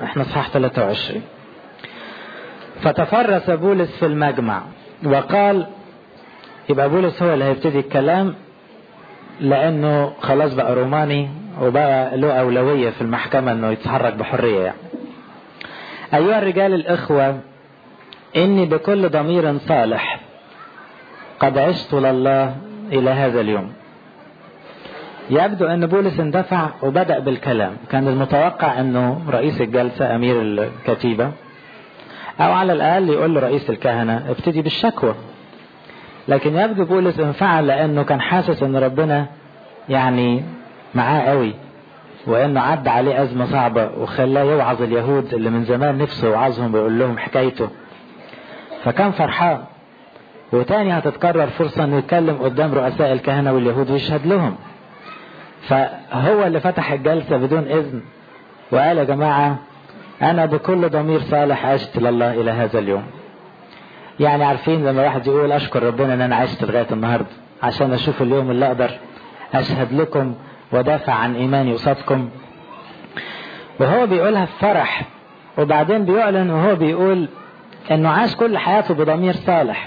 احنا صحاح 23 فتفرس بولس في المجمع وقال يبقى بولس هو اللي هيبتدي الكلام لانه خلاص بقى روماني وبقى له اولويه في المحكمه انه يتحرك بحريه يعني. ايها الرجال الاخوه اني بكل ضمير صالح قد عشت لله الى هذا اليوم يبدو ان بولس اندفع وبدا بالكلام كان المتوقع انه رئيس الجلسه امير الكتيبه او على الاقل يقول لرئيس الكهنه ابتدي بالشكوى لكن يبدو بولس انفعل لانه كان حاسس ان ربنا يعني معاه قوي وانه عدى عليه ازمه صعبه وخلاه يوعظ اليهود اللي من زمان نفسه يوعظهم ويقول لهم حكايته فكان فرحان وتاني هتتكرر فرصة انه يتكلم قدام رؤساء الكهنة واليهود ويشهد لهم فهو اللي فتح الجلسة بدون اذن وقال يا جماعة انا بكل ضمير صالح عشت لله الى هذا اليوم يعني عارفين لما واحد يقول اشكر ربنا ان انا عشت لغاية النهاردة عشان اشوف اليوم اللي اقدر اشهد لكم ودافع عن ايماني قصادكم وهو بيقولها في فرح وبعدين بيعلن وهو بيقول انه عاش كل حياته بضمير صالح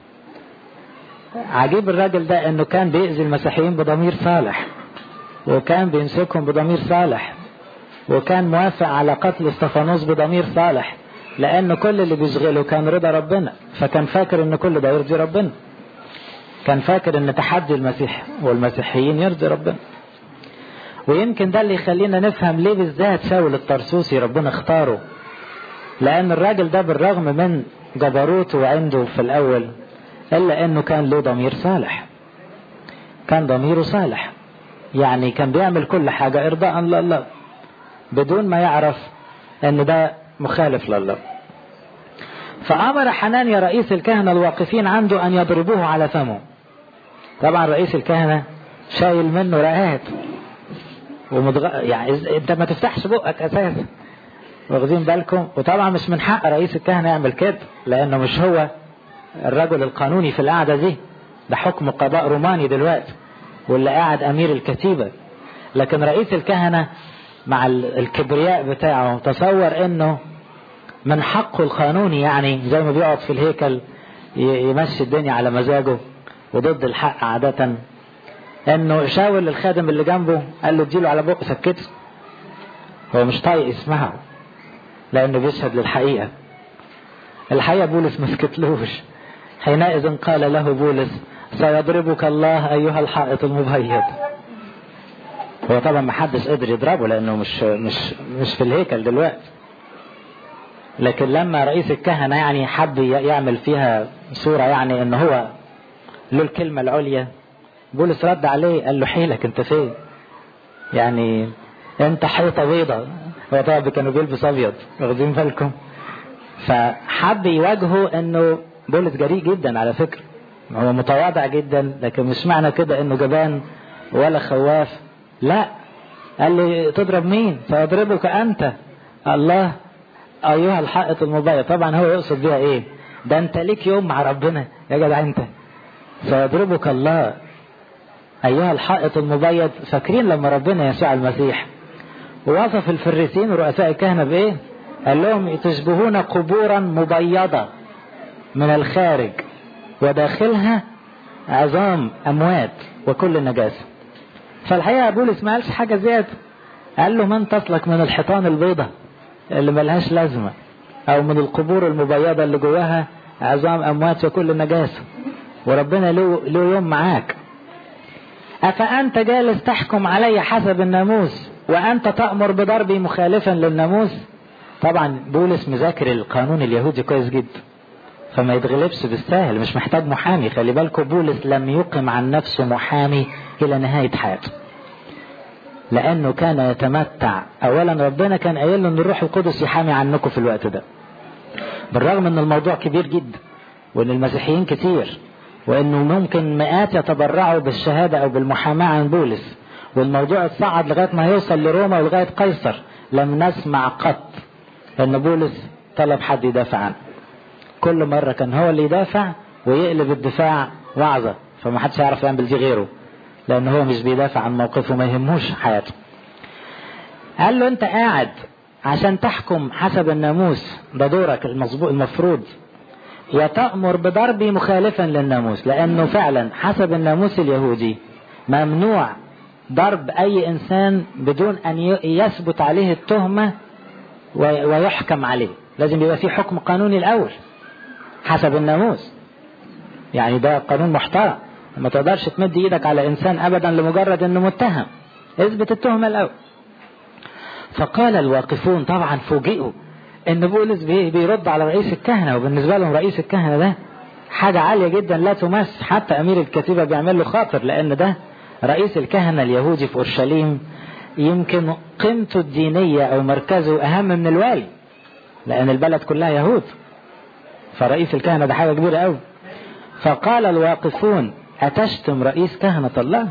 عجيب الراجل ده انه كان بيأذي المسيحيين بضمير صالح وكان بيمسكهم بضمير صالح وكان موافق على قتل استفانوس بضمير صالح لان كل اللي بيشغله كان رضا ربنا فكان فاكر ان كل ده يرضي ربنا كان فاكر ان تحدي المسيح والمسيحيين يرضي ربنا ويمكن ده اللي يخلينا نفهم ليه بالذات شاول الطرسوسي ربنا اختاره لان الراجل ده بالرغم من جبروته وعنده في الاول الا انه كان له ضمير صالح كان ضميره صالح يعني كان بيعمل كل حاجة ارضاء لله بدون ما يعرف ان ده مخالف لله فامر حنانيا رئيس الكهنة الواقفين عنده ان يضربوه على فمه طبعا رئيس الكهنة شايل منه رقات ومضغ... يعني انت ما تفتحش بقك اساسا واخدين بالكم وطبعا مش من حق رئيس الكهنة يعمل كده لانه مش هو الرجل القانوني في القعدة دي ده حكم قضاء روماني دلوقتي واللي قاعد امير الكتيبة لكن رئيس الكهنة مع الكبرياء بتاعه تصور انه من حقه القانوني يعني زي ما بيقعد في الهيكل يمشي الدنيا على مزاجه وضد الحق عادة انه شاول الخادم اللي جنبه قال له اديله على بق سكته هو مش طايق يسمعه لانه بيشهد للحقيقة الحقيقة بولس ما سكتلوش حينئذ قال له بولس سيضربك الله ايها الحائط المبيض هو طبعا ما حدش قدر يضربه لانه مش مش مش في الهيكل دلوقتي لكن لما رئيس الكهنه يعني حب يعمل فيها صوره يعني ان هو له الكلمه العليا بولس رد عليه قال له حيلك انت فين يعني انت حيطه بيضة هو طبعا كانوا بيلبس ابيض واخدين بالكم فحب يواجهه انه بولس جريء جدا على فكره هو متواضع جدا لكن مش معنى كده انه جبان ولا خواف لا قال لي تضرب مين سيضربك انت الله ايها الحائط المبيض طبعا هو يقصد بيها ايه ده انت ليك يوم مع ربنا يا جدع انت سيضربك الله ايها الحائط المبيض فاكرين لما ربنا يسوع المسيح ووصف الفريسين ورؤساء الكهنه بايه قال لهم تشبهون قبورا مبيضه من الخارج وداخلها عظام اموات وكل نجاسه فالحقيقه بولس ما قالش حاجه زياده قال له من تصلك من الحيطان البيضة اللي ملهاش لازمة او من القبور المبيضة اللي جواها عظام اموات وكل نجاسة وربنا له له يوم معاك افانت جالس تحكم علي حسب الناموس وانت تأمر بضربي مخالفا للناموس طبعا بولس مذاكر القانون اليهودي كويس جدا فما يتغلبش بالسهل مش محتاج محامي خلي بالكم بولس لم يقم عن نفسه محامي الى نهاية حياته لانه كان يتمتع اولا ربنا كان قايل له ان الروح القدس يحامي عنكم في الوقت ده بالرغم ان الموضوع كبير جدا وان المسيحيين كتير وانه ممكن مئات يتبرعوا بالشهادة او بالمحاماة عن بولس والموضوع اتصعد لغاية ما يوصل لروما ولغاية قيصر لم نسمع قط ان بولس طلب حد يدافع عنه كل مرة كان هو اللي يدافع ويقلب الدفاع وعظة فما حدش يعرف يعمل دي غيره لان هو مش بيدافع عن موقفه ما يهموش حياته قال له انت قاعد عشان تحكم حسب الناموس ده دورك المظبوط المفروض وتأمر بضربي مخالفا للناموس لأنه فعلا حسب الناموس اليهودي ممنوع ضرب أي إنسان بدون أن يثبت عليه التهمة ويحكم عليه لازم يبقى في حكم قانوني الأول حسب الناموس يعني ده قانون محترم ما تقدرش تمد ايدك على انسان ابدا لمجرد انه متهم اثبت التهمه الاول فقال الواقفون طبعا فوجئوا ان بولس بيرد على رئيس الكهنه وبالنسبه لهم رئيس الكهنه ده حاجه عاليه جدا لا تمس حتى امير الكتيبه بيعمل له خاطر لان ده رئيس الكهنه اليهودي في اورشليم يمكن قيمته الدينيه او مركزه اهم من الوالي لان البلد كلها يهود فرئيس الكهنه ده حاجه كبيره قوي فقال الواقفون أتشتم رئيس كهنة الله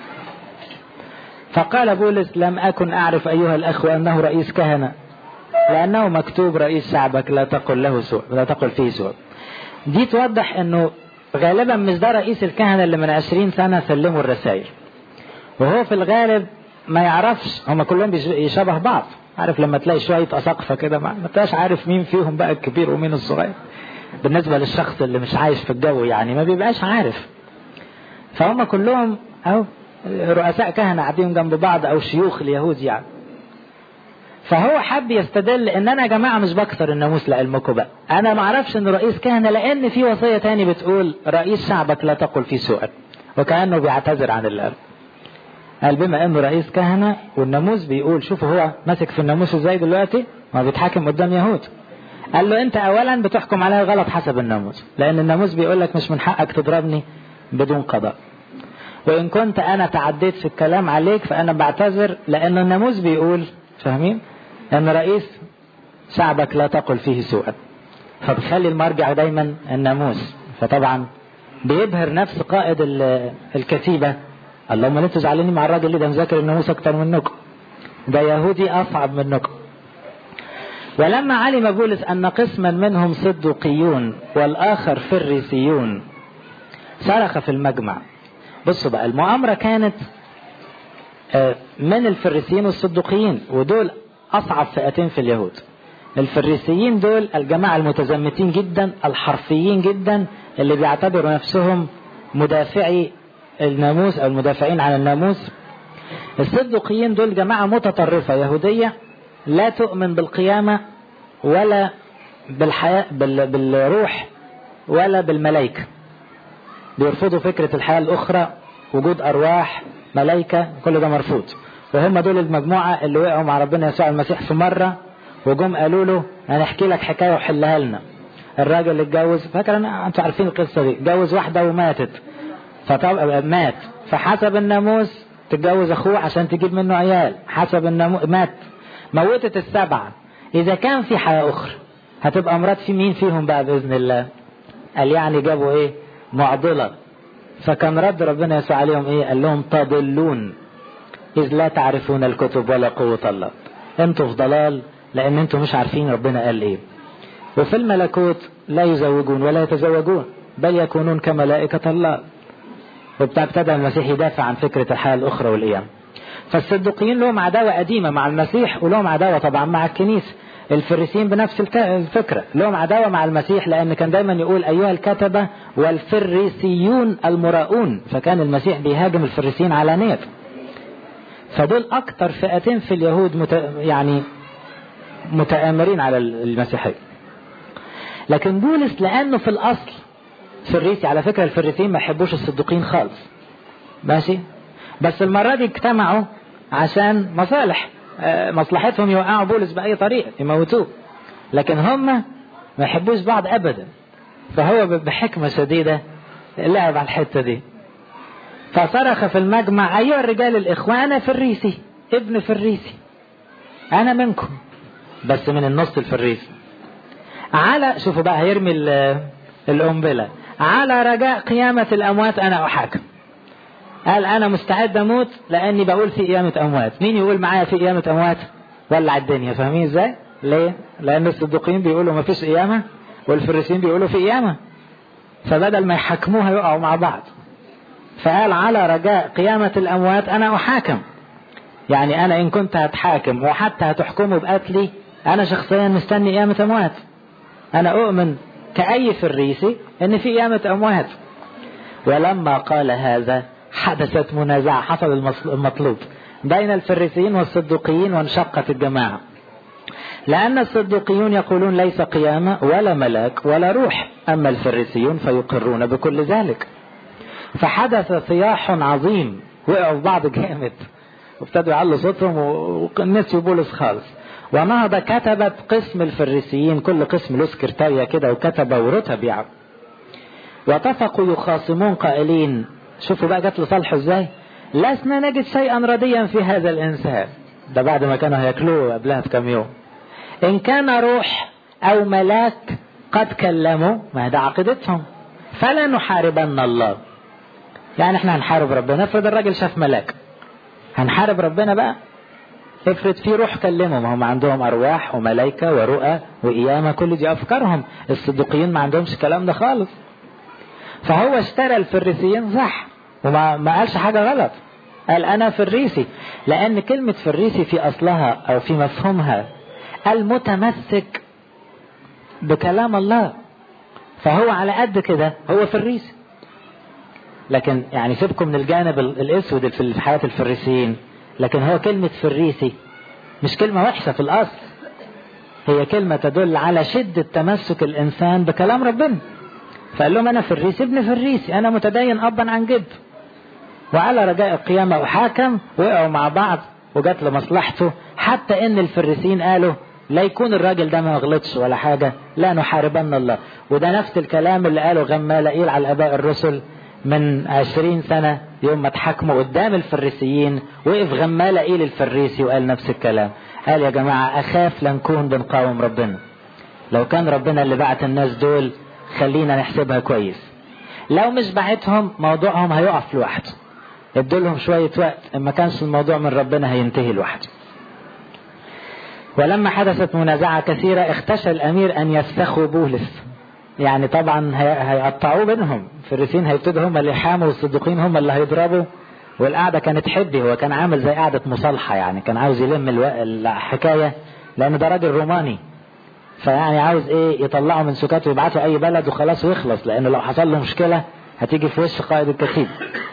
فقال بولس لم أكن أعرف أيها الأخوة أنه رئيس كهنة لأنه مكتوب رئيس شعبك لا تقل له سوء لا تقل فيه سوء دي توضح أنه غالبا مش ده رئيس الكهنة اللي من عشرين سنة سلموا الرسائل وهو في الغالب ما يعرفش هم كلهم يشبه بعض عارف لما تلاقي شوية أساقفة كده ما تبقاش عارف مين فيهم بقى الكبير ومين الصغير بالنسبة للشخص اللي مش عايش في الجو يعني ما بيبقاش عارف فهم كلهم أو رؤساء كهنة قاعدين جنب بعض أو شيوخ اليهود يعني فهو حب يستدل ان انا يا جماعه مش بكسر الناموس لعلمكم بقى انا ما اعرفش ان رئيس كهنه لان في وصيه تاني بتقول رئيس شعبك لا تقل فيه سوءا وكانه بيعتذر عن اللي قال قال بما انه رئيس كهنه والناموس بيقول شوفوا هو ماسك في الناموس ازاي دلوقتي ما بيتحاكم قدام يهود قال له انت اولا بتحكم عليا غلط حسب الناموس لان الناموس بيقول لك مش من حقك تضربني بدون قضاء وإن كنت أنا تعديت في الكلام عليك فأنا بعتذر لأن الناموس بيقول فاهمين أن رئيس شعبك لا تقل فيه سوءا فبخلي المرجع دايما الناموس فطبعا بيبهر نفس قائد الكتيبة اللهم انتوا زعلانين مع الراجل اللي ده مذاكر الناموس أكتر منكم ده يهودي أصعب منكم ولما علم بولس أن قسما منهم صدقيون والآخر فريسيون صرخ في المجمع بصوا بقى المؤامرة كانت من الفريسيين والصدقيين ودول أصعب فئتين في اليهود الفريسيين دول الجماعة المتزمتين جدا الحرفيين جدا اللي بيعتبروا نفسهم مدافعي الناموس أو المدافعين عن الناموس الصدقيين دول جماعة متطرفة يهودية لا تؤمن بالقيامة ولا بالحياة بالروح ولا بالملائكة بيرفضوا فكرة الحياة الأخرى وجود أرواح ملائكة كل ده مرفوض وهم دول المجموعة اللي وقعوا مع ربنا يسوع المسيح في مرة وجم قالوا له هنحكي لك حكاية وحلها لنا الراجل اللي اتجوز فاكر انا انتوا عارفين القصة دي اتجوز واحدة وماتت فطبعا مات فحسب الناموس تتجوز اخوه عشان تجيب منه عيال حسب الناموس مات موتت السبعة اذا كان في حياة اخرى هتبقى مرات في مين فيهم بقى باذن الله قال يعني جابوا ايه معضلة فكان رد ربنا يسوع عليهم ايه قال لهم تضلون اذ لا تعرفون الكتب ولا قوة الله انتوا في ضلال لان انتوا مش عارفين ربنا قال ايه وفي الملكوت لا يزوجون ولا يتزوجون بل يكونون كملائكة الله وابتدى المسيح يدافع عن فكرة الحياة الأخرى والقيام فالصدقيين لهم عداوة قديمة مع المسيح ولهم عداوة طبعا مع الكنيسة الفريسيين بنفس الفكرة لهم عداوة مع المسيح لأن كان دايما يقول أيها الكتبة والفريسيون المراؤون فكان المسيح بيهاجم الفريسيين علانية فدول أكتر فئتين في اليهود مت... يعني متآمرين على المسيحية لكن بولس لأنه في الأصل فريسي على فكرة الفريسيين ما يحبوش الصديقين خالص ماشي بس المرة دي اجتمعوا عشان مصالح مصلحتهم يوقعوا بولس بأي طريقة يموتوه لكن هم ما يحبوش بعض أبدا فهو بحكمة شديدة لعب على الحتة دي فصرخ في المجمع أيها الرجال الإخوة أنا فريسي ابن فريسي أنا منكم بس من النص الفريسي على شوفوا بقى هيرمي القنبلة على رجاء قيامة الأموات أنا أحاكم قال أنا مستعد أموت لأني بقول في قيامة أموات مين يقول معايا في قيامة أموات ولع الدنيا فاهمين إزاي ليه لأن الصديقين بيقولوا ما فيش قيامة والفريسيين بيقولوا في قيامة فبدل ما يحكموها يقعوا مع بعض فقال على رجاء قيامة الأموات أنا أحاكم يعني أنا إن كنت هتحاكم وحتى هتحكموا بقتلي انا شخصيا مستني قيامة اموات انا اؤمن كأي فريسي ان في قيامة اموات ولما قال هذا حدثت منازعة حصل المطلوب بين الفريسيين والصدوقيين وانشقت الجماعة لأن الصدوقيون يقولون ليس قيامة ولا ملاك ولا روح أما الفريسيون فيقرون بكل ذلك فحدث صياح عظيم وقعوا في بعض جامد وابتدوا يعلوا صوتهم ونسيوا بولس خالص ونهض كتبت قسم الفريسيين كل قسم له سكرتارية كده وكتب ورتب يعني واتفقوا يخاصمون قائلين شوفوا بقى جت لصالحه ازاي لسنا نجد شيئا رديا في هذا الانسان ده بعد ما كانوا هياكلوه قبلها بكام يوم ان كان روح او ملاك قد كلموا ما ده عقيدتهم فلا نحاربن الله يعني احنا هنحارب ربنا افرض الراجل شاف ملاك هنحارب ربنا بقى افرض في روح كلمهم هم عندهم ارواح وملائكه ورؤى وقيامه كل دي افكارهم الصديقيين ما عندهمش الكلام ده خالص فهو اشترى الفريسيين صح وما ما قالش حاجه غلط قال انا فريسي لان كلمه فريسي في اصلها او في مفهومها المتمسك بكلام الله فهو على قد كده هو فريسي لكن يعني سيبكم من الجانب الاسود في حياه الفريسيين لكن هو كلمه فريسي مش كلمه وحشه في الاصل هي كلمه تدل على شده تمسك الانسان بكلام ربنا فقال لهم انا فريسي ابن فريسي انا متدين ابا عن جد وعلى رجاء القيامه احاكم وقعوا مع بعض وجات لمصلحته حتى ان الفريسيين قالوا لا يكون الراجل ده ما غلطش ولا حاجه لا نحاربن الله وده نفس الكلام اللي قاله غمالائيل على الاباء الرسل من عشرين سنة يوم ما اتحكموا قدام الفريسيين وقف غمالائيل الفريسي وقال نفس الكلام قال يا جماعة أخاف لنكون بنقاوم ربنا لو كان ربنا اللي بعت الناس دول خلينا نحسبها كويس لو مش بعتهم موضوعهم هيقف لوحده ادولهم شوية وقت اما كانش الموضوع من ربنا هينتهي لوحده ولما حدثت منازعة كثيرة اختشى الأمير أن يفسخوا بولس يعني طبعا هيقطعوه بينهم الفريسين هيبتدوا هم اللي يحاموا والصديقين هم اللي هيضربوا والقعدة كانت حبي هو كان عامل زي قعدة مصالحة يعني كان عاوز يلم الحكاية لأن ده راجل روماني فيعني عاوز ايه يطلعوا من سكاته ويبعتوا اي بلد وخلاص ويخلص لان لو حصل له مشكله هتيجي في وش قائد الكتيب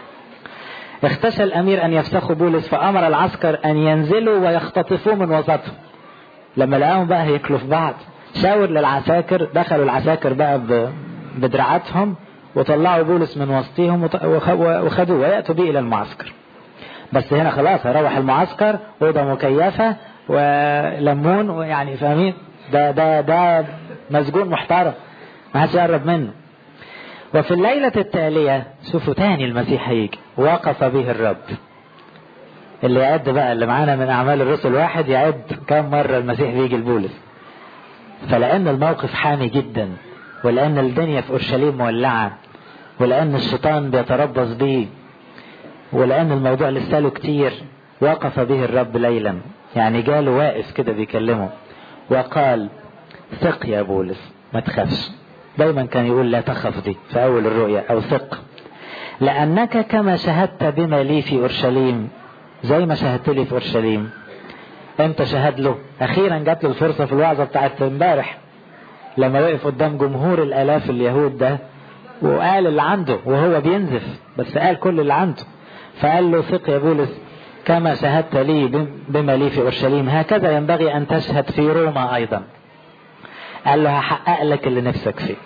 اختشى الامير ان يفسخوا بولس فامر العسكر ان ينزلوا ويختطفوه من وسطهم لما لقاهم بقى هياكلوا في بعض شاور للعساكر دخلوا العساكر بقى بدراعاتهم وطلعوا بولس من وسطهم وخدوه وياتوا به الى المعسكر بس هنا خلاص هيروح المعسكر اوضه مكيفه ولمون ويعني فاهمين ده ده ده مسجون محترم ما حدش يقرب منه وفي الليلة التالية شوفوا تاني المسيح هيجي وقف به الرب اللي يعد بقى اللي معانا من أعمال الرسل واحد يعد كم مرة المسيح بيجي لبولس فلأن الموقف حامي جدا ولأن الدنيا في أورشليم مولعة ولأن الشيطان بيتربص بيه ولأن الموضوع لسه له كتير وقف به الرب ليلا يعني جاله واقف كده بيكلمه وقال ثق يا بولس ما تخافش دايما كان يقول لا تخف دي في اول الرؤيا او ثق لانك كما شهدت بما لي في اورشليم زي ما شهدت لي في اورشليم انت شهد له اخيرا جات له الفرصه في الوعظه بتاعت امبارح لما وقف قدام جمهور الالاف اليهود ده وقال اللي عنده وهو بينزف بس قال كل اللي عنده فقال له ثق يا بولس كما شهدت لي بما لي في اورشليم هكذا ينبغي ان تشهد في روما ايضا قال له هحقق لك اللي نفسك فيه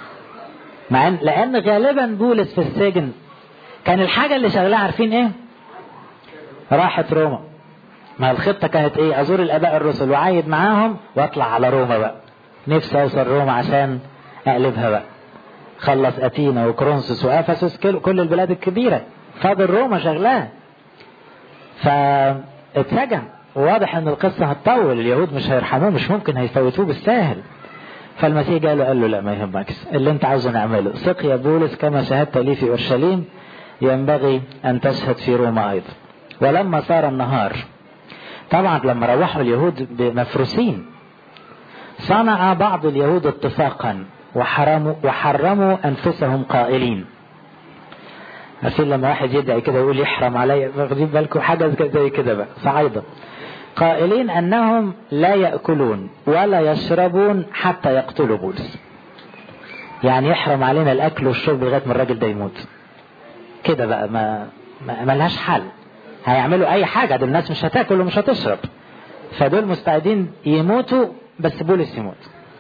مع ان لان غالبا بولس في السجن كان الحاجه اللي شغلها عارفين ايه راحت روما ما الخطه كانت ايه ازور الاباء الرسل وعايد معاهم واطلع على روما بقى نفسي اوصل روما عشان اقلبها بقى خلص اتينا وكرونسوس وافسس كل البلاد الكبيره فاضل روما شغلها فاتسجن وواضح ان القصه هتطول اليهود مش هيرحموه مش ممكن هيفوتوه بالساهل فالمسيح قال له قال له لا ما يهمكش اللي انت عاوزه نعمله ثق يا بولس كما شهدت لي في اورشليم ينبغي ان تشهد في روما ايضا ولما صار النهار طبعا لما روحوا اليهود مفروسين صنع بعض اليهود اتفاقا وحرموا وحرموا انفسهم قائلين عارفين لما واحد يدعي كده يقول يحرم عليا واخدين بالكم حاجه زي كده بقى صعايده قائلين أنهم لا يأكلون ولا يشربون حتى يقتلوا بولس يعني يحرم علينا الأكل والشرب لغاية ما الراجل ده يموت كده بقى ما ما لهاش حل هيعملوا أي حاجة دول الناس مش هتاكل ومش هتشرب فدول مستعدين يموتوا بس بولس يموت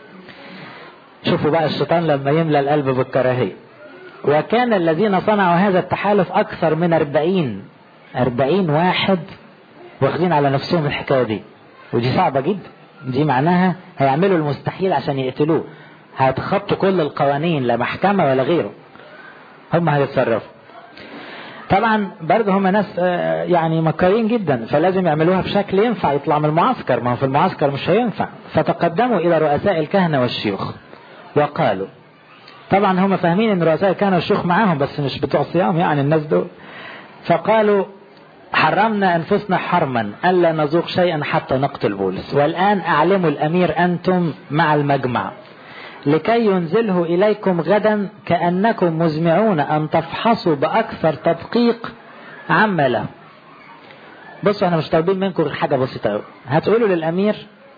شوفوا بقى الشيطان لما يملى القلب بالكراهية وكان الذين صنعوا هذا التحالف أكثر من أربعين أربعين واحد واخدين على نفسهم الحكاية دي ودي صعبة جدا دي معناها هيعملوا المستحيل عشان يقتلوه هيتخطوا كل القوانين لا محكمة ولا غيره هم هيتصرفوا طبعا برضه هم ناس يعني مكارين جدا فلازم يعملوها بشكل ينفع يطلع من المعسكر ما هو في المعسكر مش هينفع فتقدموا الى رؤساء الكهنة والشيوخ وقالوا طبعا هم فاهمين ان رؤساء الكهنة والشيوخ معاهم بس مش بتوع صيام يعني الناس دول فقالوا حرمنا أنفسنا حرما ألا نذوق شيئا حتى نقتل بولس والآن أعلموا الأمير أنتم مع المجمع لكي ينزله إليكم غدا كأنكم مزمعون أن تفحصوا بأكثر تدقيق عما له بصوا احنا مش طالبين منكم غير حاجة بسيطة قوي هتقولوا للأمير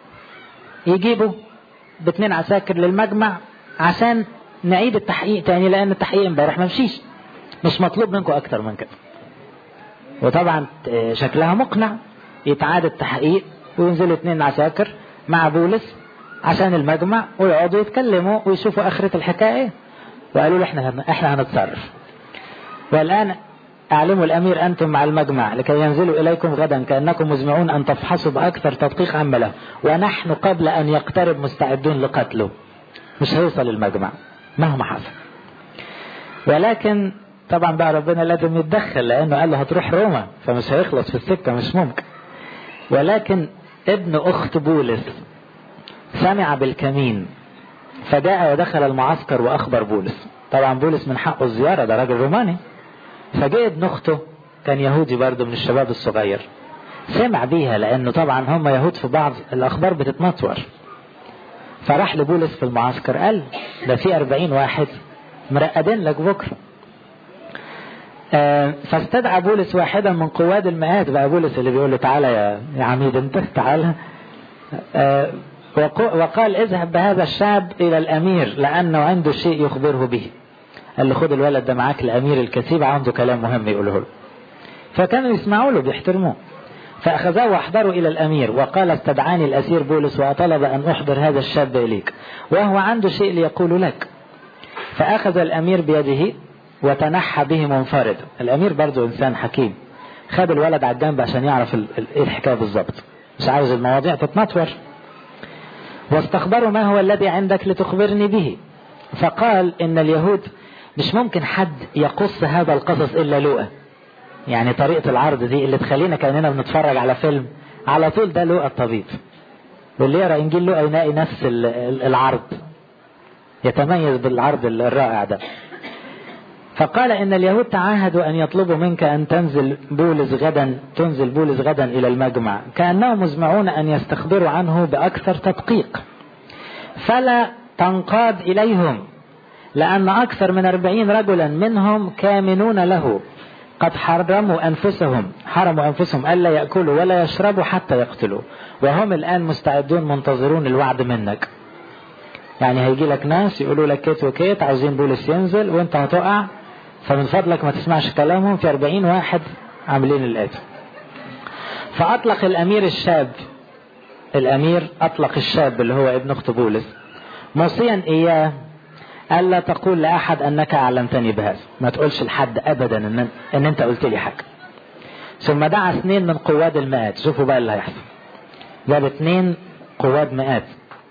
يجيبوا باتنين عساكر للمجمع عشان نعيد التحقيق تاني لأن التحقيق امبارح ما مشيش مش مطلوب منكم أكتر من كده وطبعا شكلها مقنع يتعاد التحقيق وينزلوا اتنين عساكر مع بولس عشان المجمع ويقعدوا يتكلموا ويشوفوا آخرة الحكاية وقالوا له احنا احنا هنتصرف والآن أعلموا الأمير أنتم مع المجمع لكي ينزلوا إليكم غدا كأنكم مزمعون أن تفحصوا بأكثر تدقيق عمله ونحن قبل أن يقترب مستعدون لقتله مش هيوصل المجمع مهما حصل ولكن طبعا بقى ربنا لازم يتدخل لأنه قال له هتروح روما فمش هيخلص في السكة مش ممكن ولكن ابن أخت بولس سمع بالكمين فجاء ودخل المعسكر وأخبر بولس طبعا بولس من حقه الزيارة ده راجل روماني فجاء ابن أخته كان يهودي برضه من الشباب الصغير سمع بيها لأنه طبعا هم يهود في بعض الأخبار بتتنطور فراح لبولس في المعسكر قال ده في أربعين واحد مرقدين لك بكرة آه فاستدعى بولس واحدا من قواد المئات بقى بولس اللي بيقول له تعالى يا, يا عميد انت تعالى آه وقال اذهب بهذا الشاب الى الامير لانه عنده شيء يخبره به قال له خد الولد ده معاك الامير الكتيب عنده كلام مهم يقوله له فكانوا يسمعوا له بيحترموه فأخذوه وأحضروا إلى الأمير وقال استدعاني الأسير بولس وطلب أن أحضر هذا الشاب إليك وهو عنده شيء ليقول لك فأخذ الأمير بيده وتنحى به منفرد الأمير برضو إنسان حكيم خد الولد على الجنب عشان يعرف إيه الحكاية بالظبط مش عاوز المواضيع تتنطور واستخبروا ما هو الذي عندك لتخبرني به فقال إن اليهود مش ممكن حد يقص هذا القصص إلا لوقا يعني طريقة العرض دي اللي تخلينا كأننا بنتفرج على فيلم على طول ده لوقا الطبيب واللي يقرأ إنجيل لوقا يلاقي نفس العرض يتميز بالعرض الرائع ده فقال إن اليهود تعاهدوا أن يطلبوا منك أن تنزل بولس غدا تنزل بولس غدا إلى المجمع كأنهم مزمعون أن يستخبروا عنه بأكثر تدقيق فلا تنقاد إليهم لأن أكثر من أربعين رجلا منهم كامنون له قد حرموا أنفسهم حرموا أنفسهم ألا يأكلوا ولا يشربوا حتى يقتلوا وهم الآن مستعدون منتظرون الوعد منك يعني هيجي لك ناس يقولوا لك كيت وكيت عاوزين بولس ينزل وانت هتقع فمن فضلك ما تسمعش كلامهم في أربعين واحد عاملين الآتي فأطلق الأمير الشاب الأمير أطلق الشاب اللي هو ابن أخت بولس موصيا إياه ألا تقول لأحد أنك أعلمتني بهذا ما تقولش لحد أبدا إن, إن أنت قلت لي حاجة ثم دعا اثنين من قواد المئات شوفوا بقى اللي هيحصل جاب اثنين قواد مئات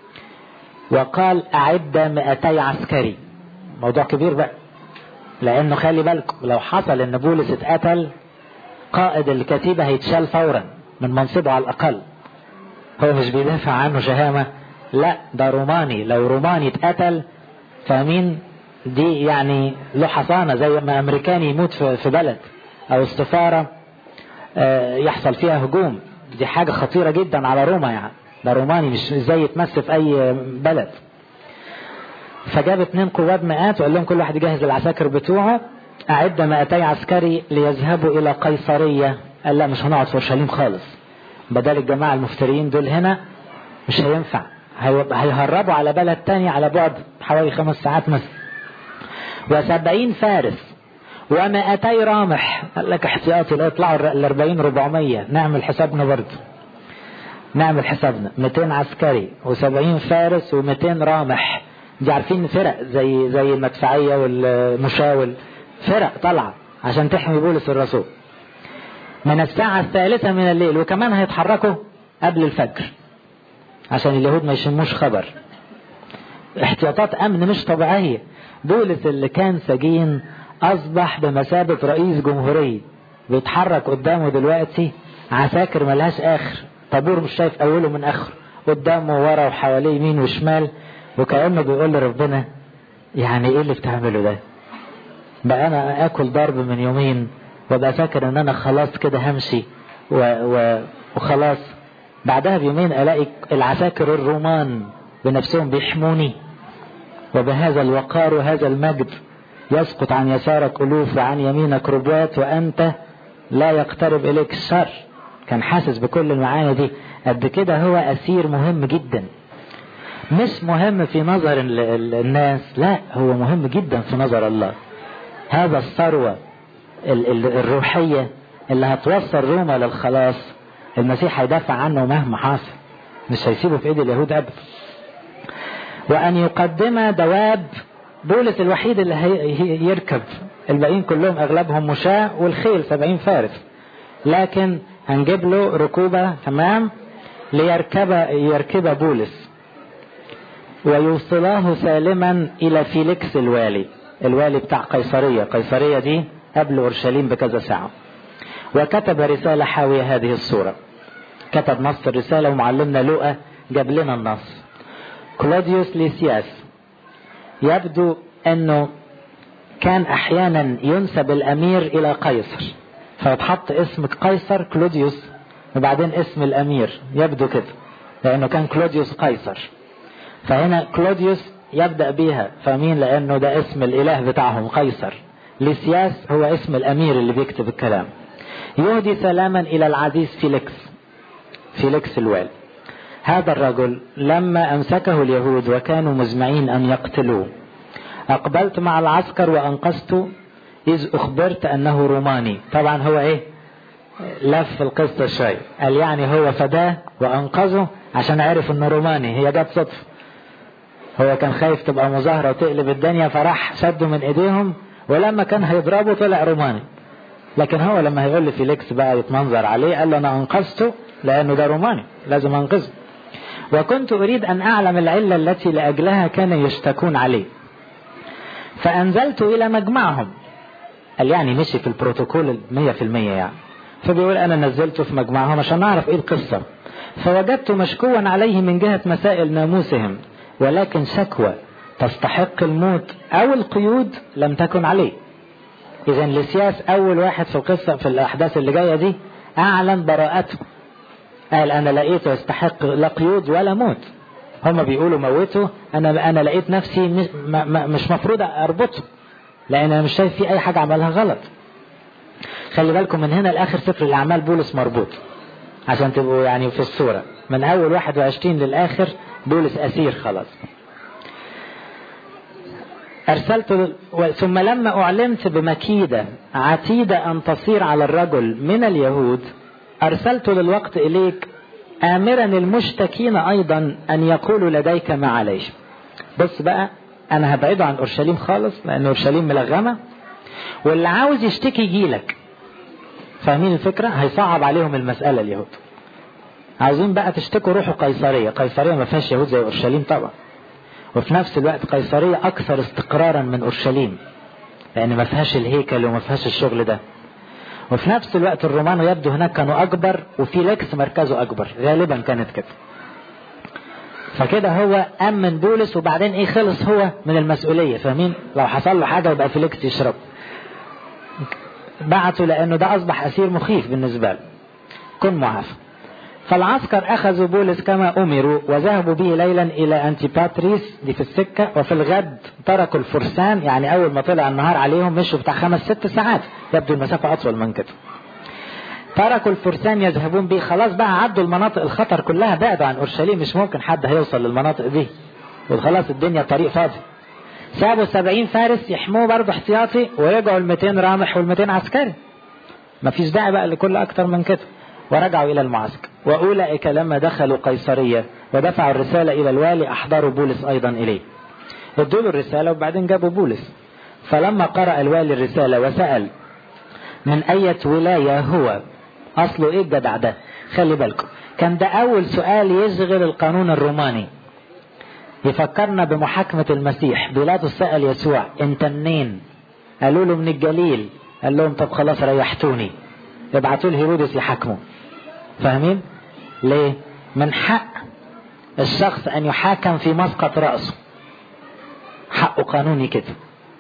وقال أعد مئتي عسكري موضوع كبير بقى لأنه خلي بالكم لو حصل إن بولس اتقتل قائد الكتيبة هيتشال فورا من منصبه على الأقل هو مش بيدافع عنه شهامة لا ده روماني لو روماني اتقتل فاهمين دي يعني له حصانة زي ما أمريكاني يموت في بلد أو السفارة يحصل فيها هجوم دي حاجة خطيرة جدا على روما يعني ده روماني مش زي يتمس في أي بلد فجاب اتنين قواد مئات وقال لهم كل واحد يجهز العساكر بتوعه أعد مئتي عسكري ليذهبوا إلى قيصرية قال لا مش هنقعد في أورشليم خالص بدل الجماعة المفترين دول هنا مش هينفع هيهربوا على بلد تاني على بعد حوالي خمس ساعات مثلا وسبعين فارس ومائتي رامح قال لك احتياطي لا يطلعوا ال 40 400 نعمل حسابنا برضه نعمل حسابنا 200 عسكري و70 فارس و200 رامح دي عارفين فرق زي زي المدفعيه والمشاول فرق طالعه عشان تحمي بولس الرسول من الساعة الثالثة من الليل وكمان هيتحركوا قبل الفجر عشان اليهود ما يشموش خبر احتياطات امن مش طبيعية بولس اللي كان سجين اصبح بمثابة رئيس جمهورية بيتحرك قدامه دلوقتي عساكر ملهاش اخر طابور مش شايف اوله من اخره قدامه ورا وحواليه يمين وشمال وكأنه بيقول لربنا يعني ايه اللي بتعمله ده بقى انا اكل ضرب من يومين وابقى فاكر ان انا خلاص كده همشي و... و... وخلاص بعدها بيومين الاقي العساكر الرومان بنفسهم بيحموني وبهذا الوقار وهذا المجد يسقط عن يسارك ألوف وعن يمينك ربوات وأنت لا يقترب إليك الشر كان حاسس بكل المعاني دي قد كده هو أسير مهم جدا مش مهم في نظر الناس لا هو مهم جدا في نظر الله هذا الثروة الروحية اللي هتوصل روما للخلاص المسيح هيدافع عنه مهما حصل مش هيسيبه في ايد اليهود ابدا وان يقدم دواب بولس الوحيد اللي هيركب الباقيين كلهم اغلبهم مشاة والخيل سبعين فارس لكن هنجيب له ركوبة تمام ليركب يركب بولس ويوصلاه سالما الى فيليكس الوالي الوالي بتاع قيصرية قيصرية دي قبل اورشليم بكذا ساعة وكتب رسالة حاوية هذه الصورة كتب نص الرسالة ومعلمنا لوقا جاب لنا النص كلوديوس ليسياس يبدو انه كان احيانا ينسب الامير الى قيصر فيتحط اسم قيصر كلوديوس وبعدين اسم الامير يبدو كده لانه كان كلوديوس قيصر فهنا كلوديوس يبدا بيها فاهمين لانه ده اسم الاله بتاعهم قيصر ليسياس هو اسم الامير اللي بيكتب الكلام يهدي سلاما الى العزيز فيليكس فيليكس الوالي هذا الرجل لما امسكه اليهود وكانوا مزمعين ان يقتلوه اقبلت مع العسكر وانقذت اذ اخبرت انه روماني طبعا هو ايه لف القصه شوي قال يعني هو فداه وانقذه عشان عرف انه روماني هي جت صدفه هو كان خايف تبقى مظاهره وتقلب الدنيا فراح شده من ايديهم ولما كان هيضربه طلع روماني لكن هو لما هيقول لفيليكس بقى يتمنظر عليه قال له انا انقذته لانه ده روماني لازم انقذه وكنت اريد ان اعلم العله التي لاجلها كان يشتكون عليه فانزلت الى مجمعهم قال يعني مشي في البروتوكول مية في المية يعني فبيقول انا نزلته في مجمعهم عشان اعرف ايه القصة فوجدت مشكوا عليه من جهة مسائل ناموسهم ولكن شكوى تستحق الموت او القيود لم تكن عليه اذا لسياس اول واحد في القصة في الاحداث اللي جاية دي اعلن براءته قال انا لقيته يستحق لا قيود ولا موت هما بيقولوا موته انا انا لقيت نفسي مش, مش مفروض اربطه لان انا مش شايف فيه اي حاجه عملها غلط خلي بالكم من هنا لاخر سفر الاعمال بولس مربوط عشان تبقوا يعني في الصوره من اول 21 للاخر بولس اسير خلاص أرسلت ثم لما أعلمت بمكيدة عتيدة أن تصير على الرجل من اليهود أرسلت للوقت إليك آمرا المشتكين أيضا أن يقولوا لديك ما عليه بص بقى أنا هبعده عن أورشليم خالص لأن أورشليم ملغمة واللي عاوز يشتكي يجيلك فاهمين الفكرة هيصعب عليهم المسألة اليهود عاوزين بقى تشتكوا روحوا قيصرية قيصرية ما فيهاش يهود زي أورشليم طبعا وفي نفس الوقت قيصرية أكثر استقرارا من أورشليم لأن ما فيهاش الهيكل وما فيهاش الشغل ده وفي نفس الوقت الرومان يبدو هناك كانوا أكبر وفيليكس مركزه أكبر غالبا كانت كده فكده هو أمن بولس وبعدين إيه خلص هو من المسؤولية فاهمين لو حصل له حاجة يبقى فيليكس يشرب بعته لأنه ده أصبح أسير مخيف بالنسبة له كن معافى فالعسكر أخذوا بولس كما أمروا وذهبوا به ليلا إلى أنتيباتريس دي في السكة وفي الغد تركوا الفرسان يعني أول ما طلع النهار عليهم مشوا بتاع خمس ست ساعات يبدو المسافة أطول من كده تركوا الفرسان يذهبون به خلاص بقى عدوا المناطق الخطر كلها بعدوا عن اورشليم مش ممكن حد هيوصل للمناطق دي وخلاص الدنيا طريق فاضي سابوا سبعين فارس يحموه برضه احتياطي ورجعوا ال 200 رامح وال 200 عسكري مفيش داعي بقى لكل اكتر من كده ورجعوا الى المعسكر واولئك لما دخلوا قيصريه ودفعوا الرساله الى الوالي احضروا بولس ايضا اليه ادوا له الرساله وبعدين جابوا بولس فلما قرأ الوالي الرسالة وسأل من أية ولاية هو أصله إيه الجدع ده خلي بالكم كان ده أول سؤال يشغل القانون الروماني يفكرنا بمحاكمة المسيح بيلاطس سأل يسوع أنت منين قالوا له من الجليل قال لهم طب خلاص ريحتوني ابعتوا هيرودس يحاكمه فاهمين ليه من حق الشخص أن يحاكم في مسقط رأسه حقه قانوني كده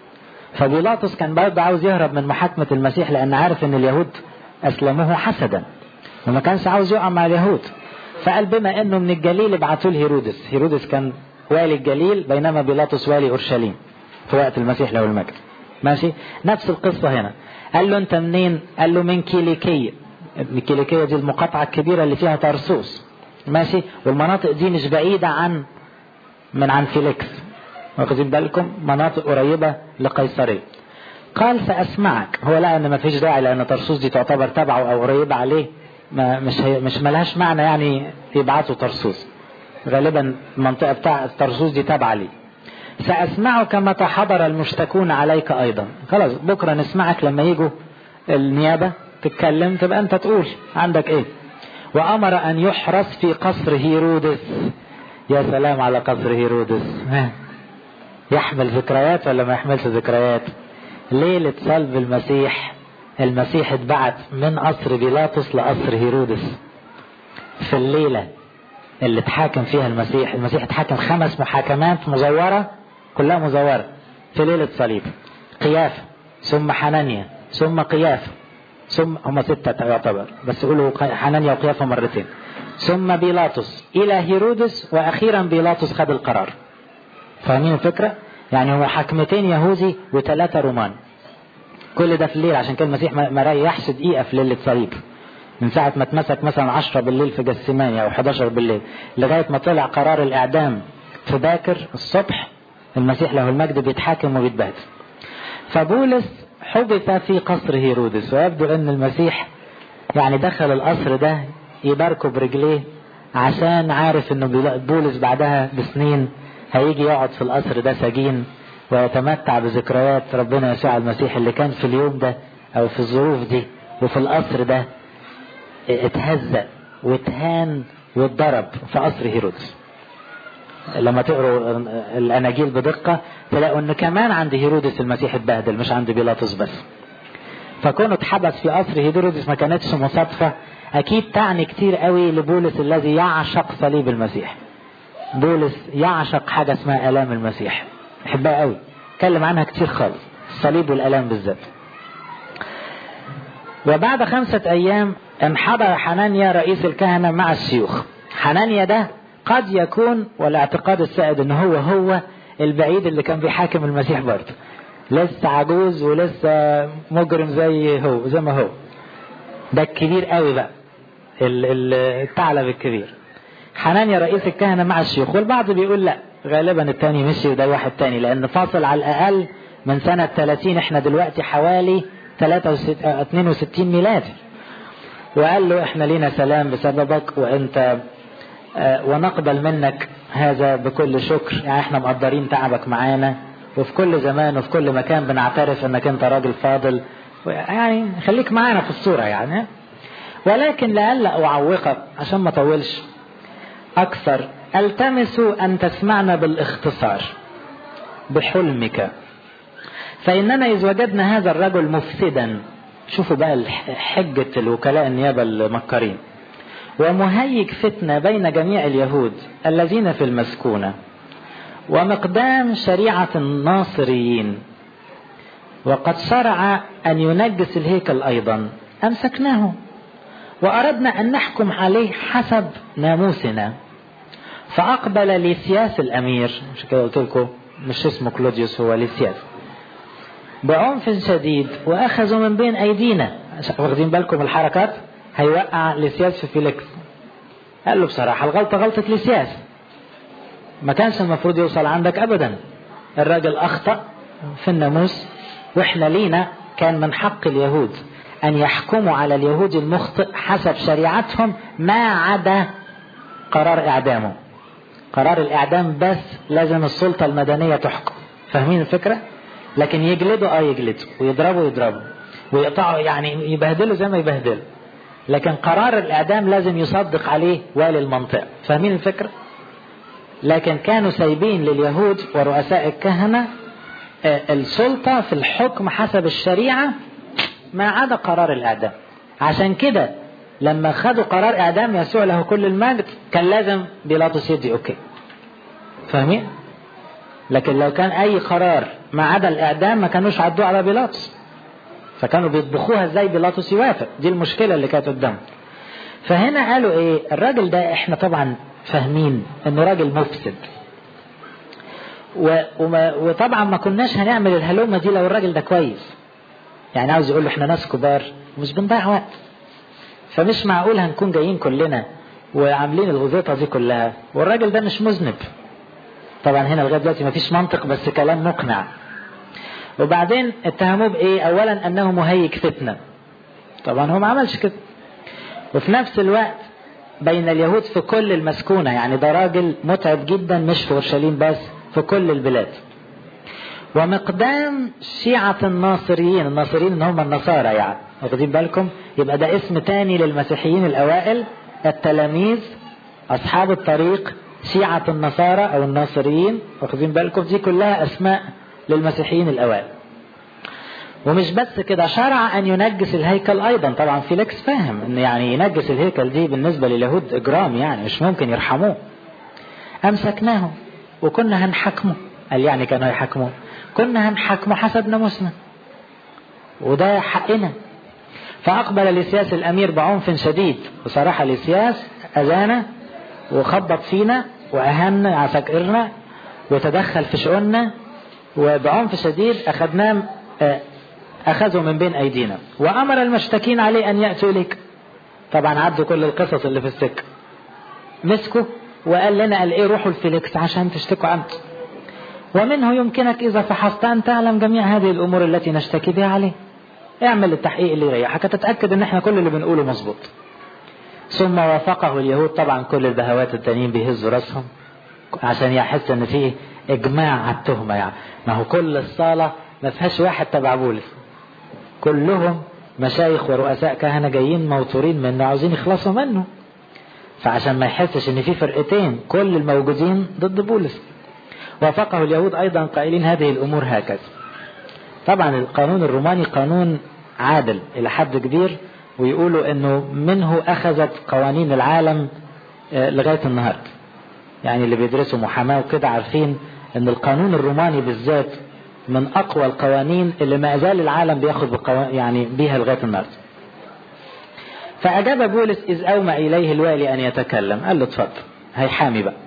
فبيلاطس كان برضه عاوز يهرب من محاكمة المسيح لأن عارف إن اليهود أسلموه حسدا وما كانش عاوز يقع مع اليهود فقال بما إنه من الجليل ابعتوا له هيرودس هيرودس كان والي الجليل بينما بيلاطس والي أورشليم في وقت المسيح له المجد ماشي نفس القصة هنا قال له أنت منين قال له من كيليكية كيليكية دي المقاطعة الكبيرة اللي فيها ترسوس ماشي والمناطق دي مش بعيدة عن من عن فيليكس واخدين بالكم مناطق قريبة لقيصرية قال سأسمعك هو لقى ان ما فيش داعي لان طرسوس دي تعتبر تبعه او قريبة عليه ما مش هي مش ملهاش معنى يعني يبعتوا طرسوس غالبا المنطقة بتاع طرسوس دي تابعة ليه سأسمعك متى حضر المشتكون عليك أيضا خلاص بكرة نسمعك لما يجوا النيابة تتكلم تبقى أنت تقول عندك إيه وأمر أن يحرس في قصر هيرودس يا سلام على قصر هيرودس يحمل ذكريات ولا ما يحملش ذكريات ليلة صلب المسيح المسيح اتبعت من قصر بيلاطس لقصر هيرودس في الليلة اللي اتحاكم فيها المسيح المسيح اتحاكم خمس محاكمات مزورة كلها مزورة في ليلة صليب قيافة ثم حنانيا ثم قيافة ثم هم ستة يعتبر بس قولوا حنانيا وقيافة مرتين ثم بيلاطس إلى هيرودس وأخيرا بيلاطس خد القرار فاهمين الفكرة؟ يعني هو حكمتين يهودي وثلاثة رومان كل ده في الليل عشان كده المسيح ما ريحش دقيقة في ليلة صليب من ساعة ما اتمسك مثلا 10 بالليل في جسمانيا أو 11 بالليل لغاية ما طلع قرار الإعدام في باكر الصبح المسيح له المجد بيتحاكم وبيتبهدل فبولس حبس في قصر هيرودس ويبدو أن المسيح يعني دخل القصر ده يباركه برجليه عشان عارف انه بولس بعدها بسنين هيجي يقعد في القصر ده سجين ويتمتع بذكريات ربنا يسوع المسيح اللي كان في اليوم ده او في الظروف دي وفي القصر ده اتهزأ واتهان واتضرب في قصر هيرودس لما تقروا الاناجيل بدقه تلاقوا ان كمان عند هيرودس المسيح اتبهدل مش عند بيلاطس بس فكونه اتحبس في قصر هيرودس ما كانتش مصادفه اكيد تعني كتير قوي لبولس الذي يعشق صليب المسيح بولس يعشق حاجه اسمها الام المسيح يحبها قوي اتكلم عنها كتير خالص الصليب والالام بالذات وبعد خمسة أيام انحدر حنانيا رئيس الكهنة مع الشيوخ حنانيا ده قد يكون والاعتقاد السائد ان هو هو البعيد اللي كان بيحاكم المسيح برضه لسه عجوز ولسه مجرم زي هو زي ما هو ده الكبير قوي بقى الثعلب الكبير حنانيا رئيس الكهنة مع الشيوخ والبعض بيقول لا غالبا التاني مشي وده واحد تاني لان فاصل على الاقل من سنة 30 احنا دلوقتي حوالي 62 ميلادي وقال له احنا لينا سلام بسببك وانت اه ونقبل منك هذا بكل شكر يعني احنا مقدرين تعبك معانا وفي كل زمان وفي كل مكان بنعترف انك انت راجل فاضل يعني خليك معانا في الصورة يعني ولكن لألا أعوقك عشان ما طولش أكثر ألتمس أن تسمعنا بالاختصار بحلمك فإننا إذ وجدنا هذا الرجل مفسدا شوفوا بقى حجة الوكلاء النيابة المكرين ومهيج فتنة بين جميع اليهود الذين في المسكونة ومقدام شريعة الناصريين وقد شرع أن ينجس الهيكل أيضا أمسكناه وأردنا أن نحكم عليه حسب ناموسنا فأقبل ليسياس الأمير مش كده قلت لكم مش اسمه كلوديوس هو ليسياس بعنف شديد وأخذوا من بين أيدينا واخدين بالكم الحركات هيوقع لسياس في فيليكس قال له بصراحة الغلطة غلطة لسياس ما كانش المفروض يوصل عندك أبدا الراجل أخطأ في الناموس وإحنا لينا كان من حق اليهود أن يحكموا على اليهود المخطئ حسب شريعتهم ما عدا قرار إعدامه قرار الإعدام بس لازم السلطة المدنية تحكم فاهمين الفكرة؟ لكن يجلدوا اه يجلدوا ويضربوا يضربوا ويقطعوا يعني يبهدلوا زي ما يبهدلوا لكن قرار الإعدام لازم يصدق عليه والي المنطقة فاهمين الفكرة؟ لكن كانوا سايبين لليهود ورؤساء الكهنة السلطة في الحكم حسب الشريعة ما عدا قرار الإعدام عشان كده لما خدوا قرار إعدام يسوع له كل المجد كان لازم بيلاطس يدي أوكي فاهمين؟ لكن لو كان أي قرار ما عدا الإعدام ما كانوش عدوه على بيلاطس فكانوا بيطبخوها ازاي بيلاطس يوافق دي المشكلة اللي كانت قدامهم فهنا قالوا ايه الراجل ده احنا طبعا فاهمين انه راجل مفسد و... وما... وطبعا ما كناش هنعمل الهلومة دي لو الراجل ده كويس يعني عاوز يقول له احنا ناس كبار ومش بنضيع وقت فمش معقول هنكون جايين كلنا وعاملين الغزيطة دي كلها والراجل ده مش مذنب طبعا هنا لغايه دلوقتي مفيش منطق بس كلام مقنع وبعدين اتهموه بايه اولا انه مهيج فتنه طبعا هو ما عملش كده وفي نفس الوقت بين اليهود في كل المسكونة يعني ده راجل متعب جدا مش في اورشليم بس في كل البلاد ومقدام شيعة الناصريين الناصريين ان هم النصارى يعني واخدين بالكم يبقى ده اسم تاني للمسيحيين الاوائل التلاميذ اصحاب الطريق شيعة النصارى او الناصريين واخدين بالكم دي كلها اسماء للمسيحيين الاوائل ومش بس كده شرع ان ينجس الهيكل ايضا طبعا فيليكس فاهم ان يعني ينجس الهيكل دي بالنسبه لليهود اجرام يعني مش ممكن يرحموه امسكناهم وكنا هنحكمه قال يعني كانوا يحكموه كنا هنحكمه حسب ناموسنا وده حقنا فاقبل لسياس الامير بعنف شديد بصراحه لسياس اذانا وخبط فينا واهنا عساكرنا وتدخل في شؤوننا وبعنف شديد اخذناه أخذوا من بين أيدينا وأمر المشتكين عليه أن يأتوا إليك طبعا عدوا كل القصص اللي في السكة مسكوا وقال لنا قال إيه روحوا لفيليكس عشان تشتكوا عنه ومنه يمكنك إذا فحصت أن تعلم جميع هذه الأمور التي نشتكي بها عليه اعمل التحقيق اللي يريحك تتأكد ان احنا كل اللي بنقوله مظبوط ثم وافقه اليهود طبعا كل البهوات التانيين بيهزوا راسهم عشان يحس ان فيه اجماع على التهمه يعني ما هو كل الصاله ما فيهاش واحد تبع بولس كلهم مشايخ ورؤساء كهنة جايين موتورين منه عاوزين يخلصوا منه فعشان ما يحسش ان في فرقتين كل الموجودين ضد بولس وافقه اليهود ايضا قائلين هذه الامور هكذا طبعا القانون الروماني قانون عادل الى حد كبير ويقولوا انه منه اخذت قوانين العالم لغايه النهارده يعني اللي بيدرسوا محاماه وكده عارفين ان القانون الروماني بالذات من اقوى القوانين اللي ما زال العالم بياخد بقوا... يعني بيها لغايه النهارده. فاجاب بولس اذ اومى اليه الوالي ان يتكلم قال له اتفضل هيحامي بقى.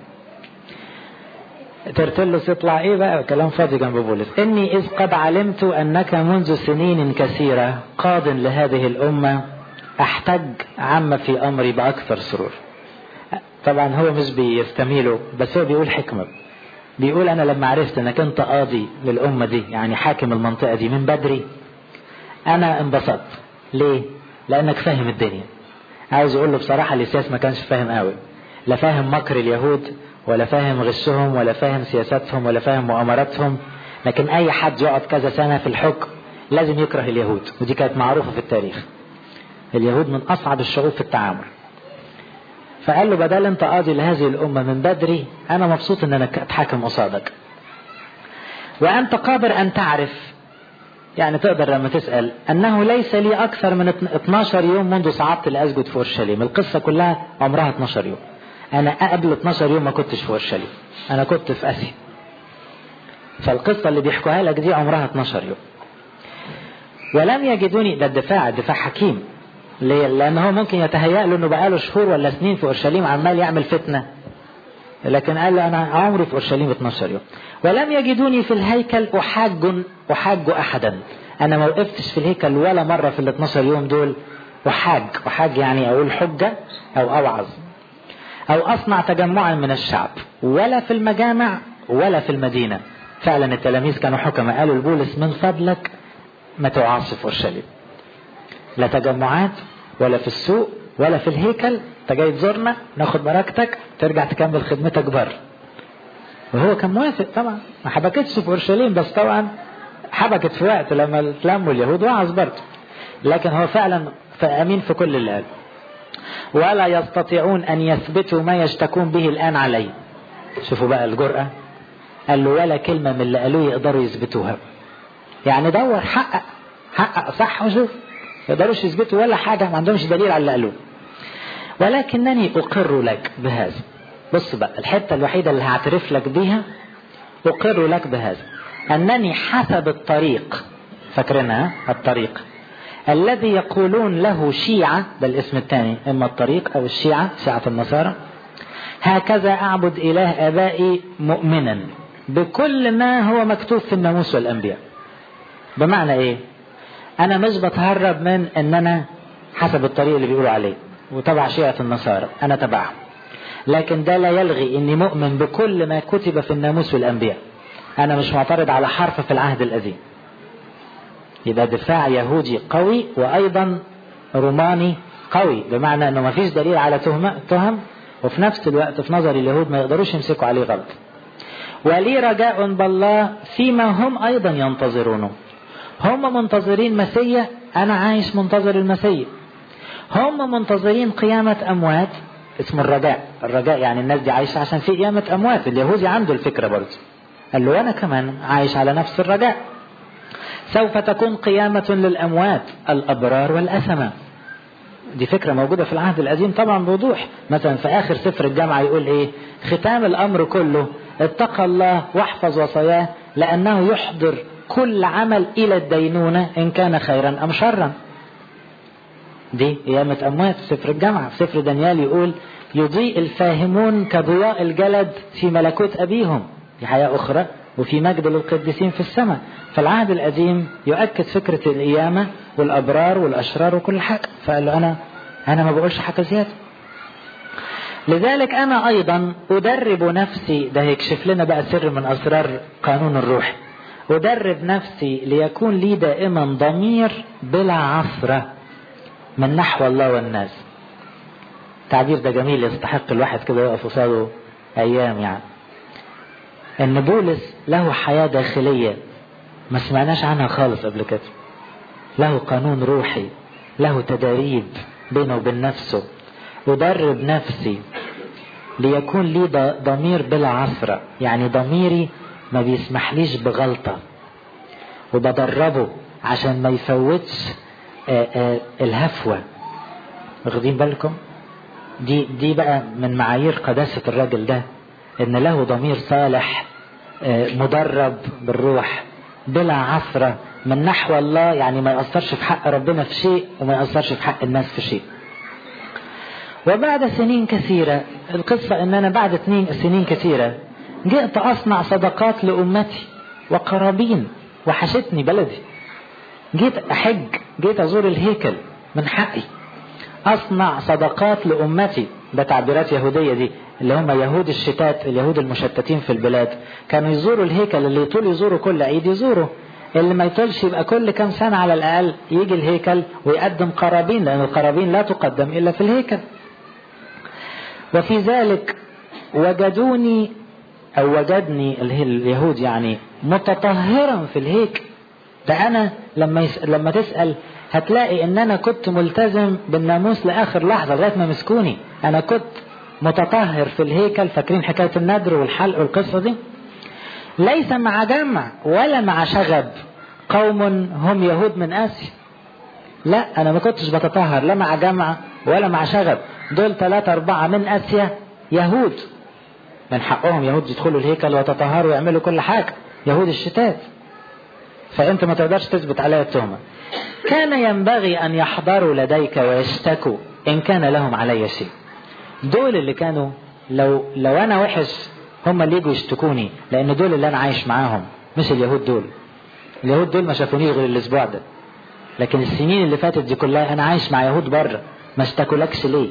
ترتلس يطلع ايه بقى كلام فاضي جنب بولس اني اذ قد علمت انك منذ سنين كثيره قاض لهذه الامه احتج عم في امري باكثر سرور. طبعا هو مش بيستميله بس هو بيقول حكمه بيقول انا لما عرفت انك انت قاضي للامه دي يعني حاكم المنطقه دي من بدري انا انبسطت ليه لانك فاهم الدنيا عاوز يقول له بصراحه الاساس ما كانش فاهم قوي لا فاهم مكر اليهود ولا فاهم غشهم ولا فاهم سياساتهم ولا فاهم مؤامراتهم لكن اي حد يقعد كذا سنه في الحكم لازم يكره اليهود ودي كانت معروفه في التاريخ اليهود من اصعب الشعوب في التعامل فقال له بدل انت قاضي لهذه الامه من بدري انا مبسوط ان انا اتحاكم قصادك وانت قادر ان تعرف يعني تقدر لما تسال انه ليس لي اكثر من 12 يوم منذ صعدت لاسجد في اورشليم القصه كلها عمرها 12 يوم انا قبل 12 يوم ما كنتش في اورشليم انا كنت في اسيا فالقصه اللي بيحكوها لك دي عمرها 12 يوم ولم يجدوني ده الدفاع الدفاع حكيم ليه؟ لأن هو ممكن يتهيأ له إنه بقاله شهور ولا سنين في أورشليم عمال يعمل فتنة. لكن قال له أنا عمري في أورشليم 12 يوم. ولم يجدوني في الهيكل أحاج أحاج أحدا. أنا ما وقفتش في الهيكل ولا مرة في ال 12 يوم دول وحاج وحاج يعني أقول حجة أو أوعظ أو أصنع تجمعا من الشعب ولا في المجامع ولا في المدينة فعلا التلاميذ كانوا حكماء قالوا لبولس من فضلك ما توعظش في أورشليم لا تجمعات ولا في السوق ولا في الهيكل انت جاي تزورنا ناخد بركتك ترجع تكمل خدمتك بره وهو كان موافق طبعا ما حبكتش في اورشليم بس طبعا حبكت في وقت لما اتلموا اليهود وعظ برضه لكن هو فعلا امين في كل اللي قال ولا يستطيعون ان يثبتوا ما يشتكون به الان علي شوفوا بقى الجرأة قال له ولا كلمة من اللي قالوه يقدروا يثبتوها يعني دور حقق حقق صح وشوف يقدروش يثبتوا ولا حاجة ما عندهمش دليل على اللي قالوه ولكنني أقر لك بهذا بص بقى الحتة الوحيدة اللي هعترف لك بيها أقر لك بهذا أنني حسب الطريق فاكرينها الطريق الذي يقولون له شيعة ده الاسم الثاني إما الطريق أو الشيعة شيعة النصارى هكذا أعبد إله آبائي مؤمنا بكل ما هو مكتوب في الناموس والأنبياء بمعنى إيه أنا مش بتهرب من إن أنا حسب الطريق اللي بيقولوا عليه وتبع شيعة النصارى أنا تبعهم لكن ده لا يلغي إني مؤمن بكل ما كتب في الناموس والأنبياء أنا مش معترض على حرف في العهد القديم يبقى دفاع يهودي قوي وأيضا روماني قوي بمعنى أنه ما فيش دليل على تهمة تهم وفي نفس الوقت في نظر اليهود ما يقدروش يمسكوا عليه غلط ولي رجاء بالله فيما هم أيضا ينتظرونه هم منتظرين مسيا أنا عايش منتظر المسيا هم منتظرين قيامة أموات اسم الرجاء الرجاء يعني الناس دي عايشة عشان في قيامة أموات اليهودي عنده الفكرة برضه قال له أنا كمان عايش على نفس الرجاء سوف تكون قيامة للأموات الأبرار والأسمة دي فكرة موجودة في العهد القديم طبعا بوضوح مثلا في آخر سفر الجامعة يقول إيه ختام الأمر كله اتقى الله واحفظ وصاياه لأنه يحضر كل عمل إلى الدينونة إن كان خيرا أم شرا دي قيامة أموات في سفر الجامعة في سفر دانيال يقول يضيء الفاهمون كضياء الجلد في ملكوت أبيهم في حياة أخرى وفي مجد للقديسين في السماء فالعهد القديم يؤكد فكرة القيامة والأبرار والأشرار وكل حاجة فقال له أنا أنا ما بقولش حاجة زيادة لذلك أنا أيضا أدرب نفسي ده يكشف لنا بقى سر من أسرار قانون الروح أدرب نفسي ليكون لي دائما ضمير بلا عثرة من نحو الله والناس التعبير ده جميل يستحق الواحد كده يقف قصاده أيام يعني ان بولس له حياة داخلية ما سمعناش عنها خالص قبل كده له قانون روحي له تداريب بينه وبين نفسه أدرب نفسي ليكون لي ضمير بلا عثرة يعني ضميري ما بيسمحليش بغلطة وبدربه عشان ما يفوتش آآ آآ الهفوة واخدين بالكم دي دي بقى من معايير قداسة الراجل ده ان له ضمير صالح مدرب بالروح بلا عثرة من نحو الله يعني ما يأثرش في حق ربنا في شيء وما يأثرش في حق الناس في شيء وبعد سنين كثيرة القصة ان انا بعد سنين كثيرة جئت اصنع صدقات لامتي وقرابين وحشتني بلدي جيت احج جيت ازور الهيكل من حقي اصنع صدقات لامتي ده تعبيرات يهودية دي اللي هم يهود الشتات اليهود المشتتين في البلاد كانوا يزوروا الهيكل اللي يطول يزوروا كل عيد يزوروا اللي ما يطولش يبقى كل كام سنة على الأقل يجي الهيكل ويقدم قرابين لأن القرابين لا تقدم إلا في الهيكل وفي ذلك وجدوني أو وجدني اليهود يعني متطهرا في الهيكل ده أنا لما يس... لما تسأل هتلاقي إن أنا كنت ملتزم بالناموس لآخر لحظة لغاية ما مسكوني أنا كنت متطهر في الهيكل فاكرين حكاية الندر والحلق والقصة دي ليس مع جمع ولا مع شغب قوم هم يهود من آسيا لا أنا ما كنتش بتطهر لا مع جمع ولا مع شغب دول ثلاثة أربعة من آسيا يهود من حقهم يهود يدخلوا الهيكل ويتطهروا ويعملوا كل حاجة يهود الشتات فأنت ما تقدرش تثبت عليها التهمة كان ينبغي أن يحضروا لديك ويشتكوا إن كان لهم علي شيء دول اللي كانوا لو لو انا وحش هم اللي يجوا يشتكوني لان دول اللي انا عايش معاهم مش اليهود دول اليهود دول ما شافونيش غير الاسبوع ده لكن السنين اللي فاتت دي كلها انا عايش مع يهود بره ما اشتكولكش ليه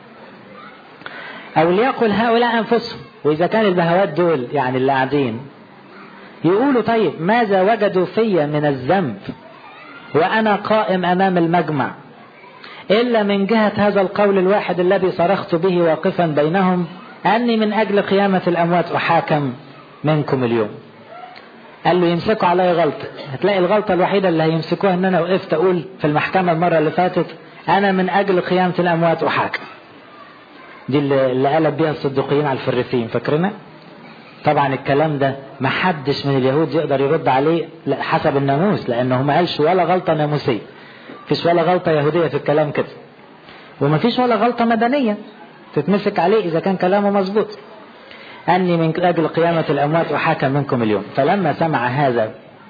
او ليقل هؤلاء انفسهم واذا كان البهوات دول يعني اللي قاعدين يقولوا طيب ماذا وجدوا في من الذنب وانا قائم امام المجمع الا من جهه هذا القول الواحد الذي صرخت به واقفا بينهم اني من اجل قيامه الاموات احاكم منكم اليوم قال له يمسكوا علي غلطة هتلاقي الغلطة الوحيدة اللي هيمسكوها ان انا وقفت اقول في المحكمة المرة اللي فاتت انا من اجل قيامة الاموات احاكم دي اللي, اللي قلب بيها الصديقيين على الفريسيين فاكرنا طبعا الكلام ده ما حدش من اليهود يقدر يرد عليه حسب الناموس لانه ما قالش ولا غلطة ناموسية فيش ولا غلطة يهودية في الكلام كده وما فيش ولا غلطة مدنية تتمسك عليه اذا كان كلامه مظبوط أني من أجل قيامة الأموات أحاكم منكم اليوم فلما سمع هذا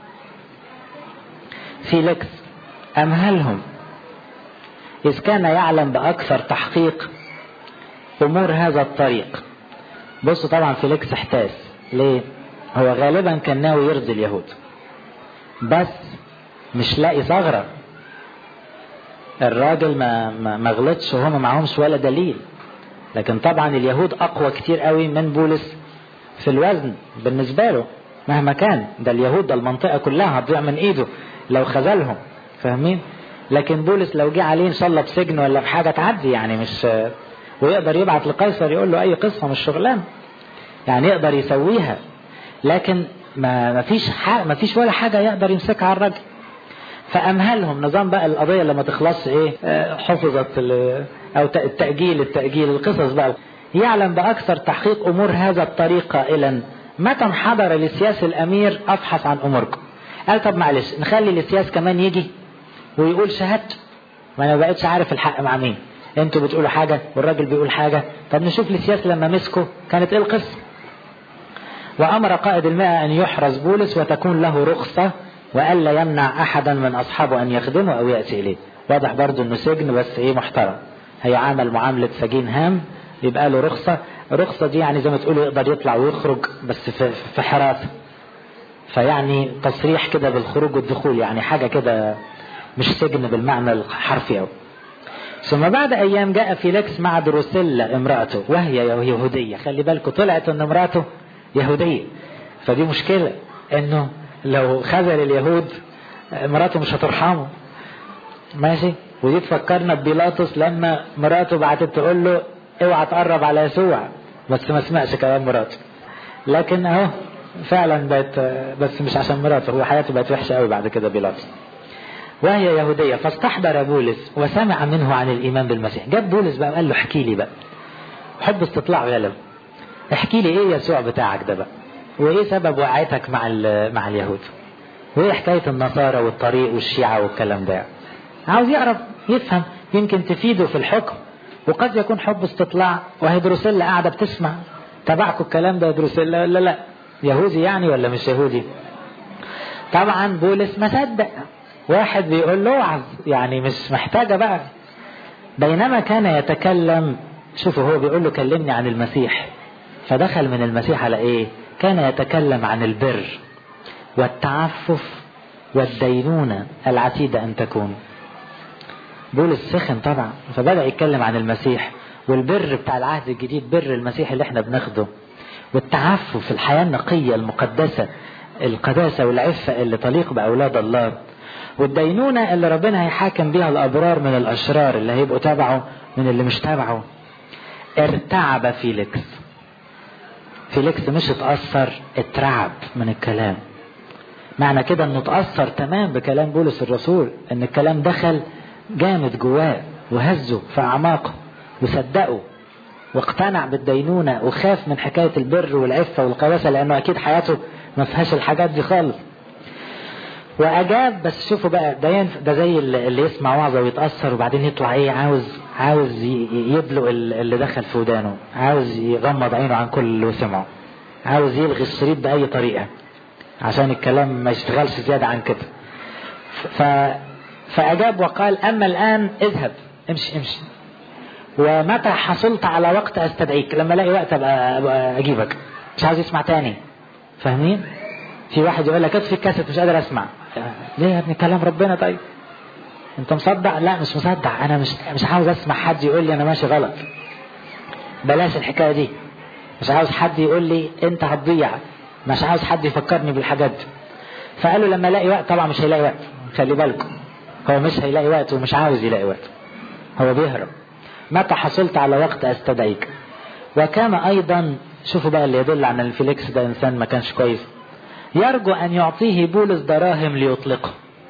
فيليكس أمهلهم إذ كان يعلم بأكثر تحقيق أمور هذا الطريق بصوا طبعا فيليكس احتاس ليه هو غالبا كان ناوي يرضي اليهود بس مش لاقي ثغرة الراجل ما ما, ما غلطش وهم معهمش ولا دليل لكن طبعا اليهود اقوى كتير قوي من بولس في الوزن بالنسبه له مهما كان ده اليهود ده المنطقه كلها هتضيع من ايده لو خذلهم فاهمين لكن بولس لو جه عليه ان شاء الله بسجن ولا بحاجه تعدي يعني مش ويقدر يبعت لقيصر يقول له اي قصه مش شغلان يعني يقدر يسويها لكن ما ما فيش ما فيش ولا حاجه يقدر يمسكها على الراجل فامهلهم نظام بقى القضيه لما تخلص ايه حفظت او التاجيل التاجيل القصص بقى يعلم باكثر تحقيق امور هذا الطريق قائلا متى انحدر لسياس الامير ابحث عن اموركم قال طب معلش نخلي السياس كمان يجي ويقول شهادته ما انا بقتش عارف الحق مع مين انتوا بتقولوا حاجه والراجل بيقول حاجه طب نشوف السياس لما مسكه كانت ايه القصه وامر قائد المئة ان يحرز بولس وتكون له رخصه والا يمنع احدا من اصحابه ان يخدمه او ياتي اليه واضح برضه انه سجن بس ايه محترم هيعامل معامله سجين هام يبقى له رخصه الرخصه دي يعني زي ما تقولوا يقدر يطلع ويخرج بس في, في حراسه فيعني تصريح كده بالخروج والدخول يعني حاجه كده مش سجن بالمعنى الحرفي أوي ثم بعد ايام جاء فيليكس مع دروسيلا امراته وهي يهوديه خلي بالكم طلعت ان امراته يهوديه فدي مشكله انه لو خذل اليهود مراته مش هترحمه ماشي ودي تفكرنا ببيلاطس لما مراته بعتت تقول له اوعى تقرب على يسوع بس ما سمعش كلام مراته لكن اهو فعلا بقت بس مش عشان مراته هو حياته بقت وحشه قوي بعد كده بيلاطس وهي يهودية فاستحضر بولس وسمع منه عن الإيمان بالمسيح جاب بولس بقى قال له احكي لي بقى حب استطلاع غلب احكي لي ايه يسوع بتاعك ده بقى وايه سبب وقعتك مع مع اليهود وايه حكاية النصارى والطريق والشيعة والكلام ده عاوز يعرف يفهم يمكن تفيده في الحكم وقد يكون حب استطلاع وهي دروسيلا قاعدة بتسمع تبعكم الكلام ده دروسيلا ولا لا يهودي يعني ولا مش يهودي طبعا بولس ما صدق واحد بيقول له اوعظ يعني مش محتاجة بقى بينما كان يتكلم شوفوا هو بيقول له كلمني عن المسيح فدخل من المسيح على ايه كان يتكلم عن البر والتعفف والدينونة العتيدة أن تكون بولس سخن طبعا فبدأ يتكلم عن المسيح والبر بتاع العهد الجديد بر المسيح اللي احنا بناخده والتعفف الحياة النقية المقدسة القداسة والعفة اللي تليق بأولاد الله والدينونة اللي ربنا هيحاكم بيها الأبرار من الأشرار اللي هيبقوا تابعه من اللي مش تابعه ارتعب فيليكس فيليكس مش اتأثر اترعب من الكلام معنى كده انه اتأثر تمام بكلام بولس الرسول ان الكلام دخل جامد جواه وهزه في أعماقه وصدقه واقتنع بالدينونة وخاف من حكاية البر والعفة والقواسة لأنه أكيد حياته ما فيهاش الحاجات دي خالص واجاب بس شوفوا بقى ده ينف... ده زي اللي يسمع وعظه ويتاثر وبعدين يطلع ايه عاوز عاوز يدلق اللي دخل في ودانه عاوز يغمض عينه عن كل اللي سمعه عاوز يلغي الشريط باي طريقه عشان الكلام ما يشتغلش زياده عن كده ف... فاجاب وقال اما الان اذهب امشي امشي ومتى حصلت على وقت استدعيك لما الاقي وقت ابقى, أبقى اجيبك مش عاوز يسمع تاني فاهمين في واحد يقول لك اطفي الكاسيت مش قادر اسمع ليه يا ابني كلام ربنا طيب انت مصدق لا مش مصدق انا مش مش عاوز اسمع حد يقول لي انا ماشي غلط بلاش الحكايه دي مش عاوز حد يقول لي انت هتضيع مش عاوز حد يفكرني بالحاجات دي فقالوا لما الاقي وقت طبعا مش هيلاقي وقت خلي بالكم هو مش هيلاقي وقت ومش عاوز يلاقي وقت هو بيهرب متى حصلت على وقت استدعيك وكان ايضا شوفوا بقى اللي يدل على ان فيليكس ده انسان ما كانش كويس يرجو ان يعطيه بولس دراهم ليطلقه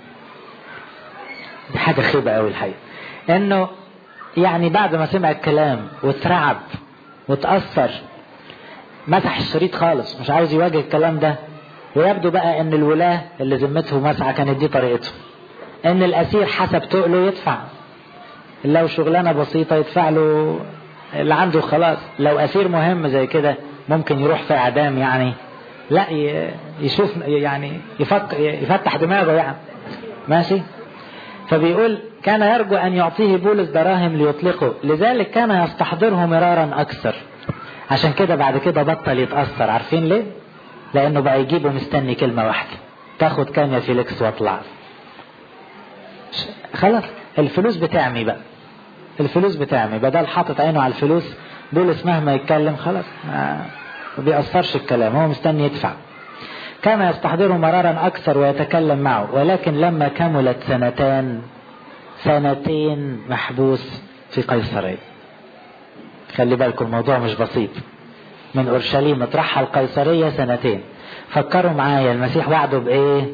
دي حاجه خيبه قوي الحقيقه انه يعني بعد ما سمع الكلام واترعب وتاثر مسح الشريط خالص مش عاوز يواجه الكلام ده ويبدو بقى ان الولاه اللي ذمته مسعى كانت دي طريقته ان الاسير حسب تقله يدفع لو شغلانه بسيطه يدفع له اللي عنده خلاص لو اسير مهم زي كده ممكن يروح في اعدام يعني لا يشوف يعني يفكر يفتح دماغه يعني ماشي فبيقول كان يرجو ان يعطيه بولس دراهم ليطلقه لذلك كان يستحضره مرارا اكثر عشان كده بعد كده بطل يتاثر عارفين ليه لانه بقى يجيبه مستني كلمه واحده تاخد كام يا فيليكس واطلع خلاص الفلوس بتعمي بقى الفلوس بتعمي بدل حاطط عينه على الفلوس بولس مهما يتكلم خلاص ما بيأثرش الكلام هو مستني يدفع كان يستحضره مرارا أكثر ويتكلم معه ولكن لما كملت سنتان سنتين محبوس في قيصرية خلي بالكم الموضوع مش بسيط من أورشليم اترحل قيصرية سنتين فكروا معايا المسيح وعده بإيه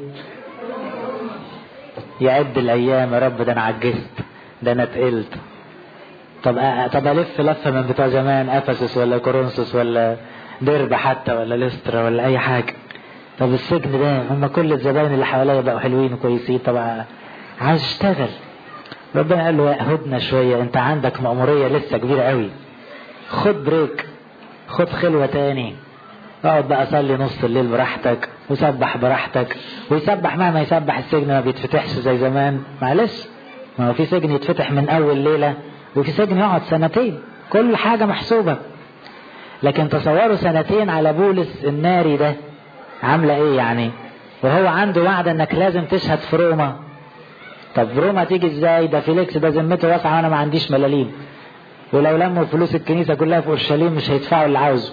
يعد الأيام يا رب ده أنا عجزت ده أنا تقلت طب طب الف لفه من بتوع زمان افسس ولا كورنثوس ولا ديربة حتى ولا لسترا ولا اي حاجه طب السجن ده هم كل الزباين اللي حواليا بقوا حلوين وكويسين طبعا عايز اشتغل ربنا قال له هدنا شويه انت عندك مأموريه لسه كبيره قوي خد بريك خد خلوه تاني اقعد بقى صلي نص الليل براحتك وسبح براحتك ويسبح مهما يسبح السجن ما بيتفتحش زي زمان معلش ما هو في سجن يتفتح من اول ليله وفي سجن يقعد سنتين كل حاجة محسوبة لكن تصوروا سنتين على بولس الناري ده عاملة ايه يعني وهو عنده وعد انك لازم تشهد في روما طب روما تيجي ازاي ده فيليكس ده ذمته واسعة وانا ما عنديش ملاليم ولو لموا فلوس الكنيسة كلها في اورشليم مش هيدفعوا اللي عاوزه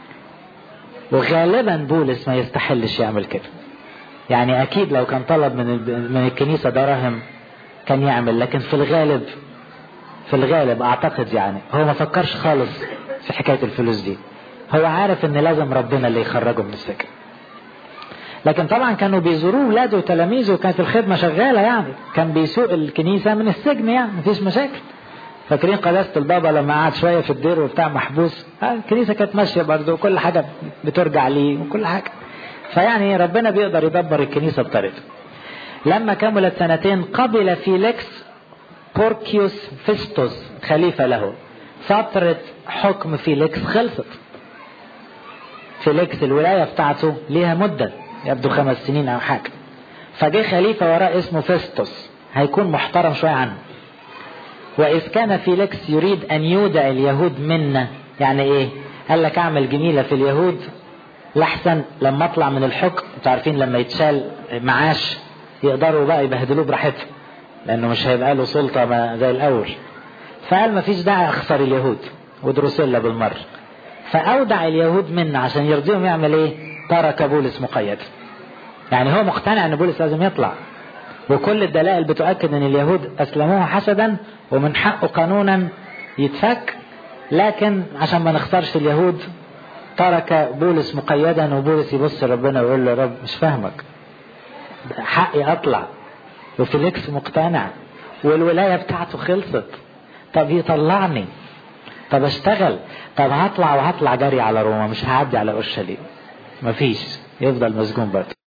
وغالبا بولس ما يستحلش يعمل كده يعني اكيد لو كان طلب من من الكنيسة دراهم كان يعمل لكن في الغالب في الغالب اعتقد يعني هو ما فكرش خالص في حكاية الفلوس دي هو عارف ان لازم ربنا اللي يخرجه من السجن لكن طبعا كانوا بيزوروه ولاده وتلاميذه وكانت الخدمة شغالة يعني كان بيسوق الكنيسة من السجن يعني مفيش مشاكل فاكرين قداسة البابا لما قعد شوية في الدير وبتاع محبوس الكنيسة كانت ماشية برضه وكل حاجة بترجع ليه وكل حاجة فيعني ربنا بيقدر يدبر الكنيسة بطريقته لما كملت سنتين قبل فيليكس بوركيوس فيستوس خليفة له فترة حكم فيليكس خلصت فيليكس الولاية بتاعته ليها مدة يبدو خمس سنين أو حاجة فجه خليفة وراه اسمه فيستوس هيكون محترم شوية عنه وإذ كان فيليكس يريد أن يودع اليهود منا يعني إيه قال لك أعمل جميلة في اليهود لحسن لما أطلع من الحكم أنتوا عارفين لما يتشال معاش يقدروا بقى يبهدلوه براحتهم لانه مش هيبقى له سلطة ما زي الاول فقال ما فيش داعي اخسر اليهود ودروسيلا بالمرة فاودع اليهود منا عشان يرضيهم يعمل ايه ترك بولس مقيد يعني هو مقتنع ان بولس لازم يطلع وكل الدلائل بتؤكد ان اليهود اسلموه حسدا ومن حقه قانونا يتفك لكن عشان ما نخسرش اليهود ترك بولس مقيدا وبولس يبص ربنا ويقول له رب مش فاهمك حقي اطلع وفيليكس مقتنع والولايه بتاعته خلصت طب يطلعني طب اشتغل طب هطلع وهطلع جري على روما مش هعدي على اورشليم مفيش يفضل مسجون برضه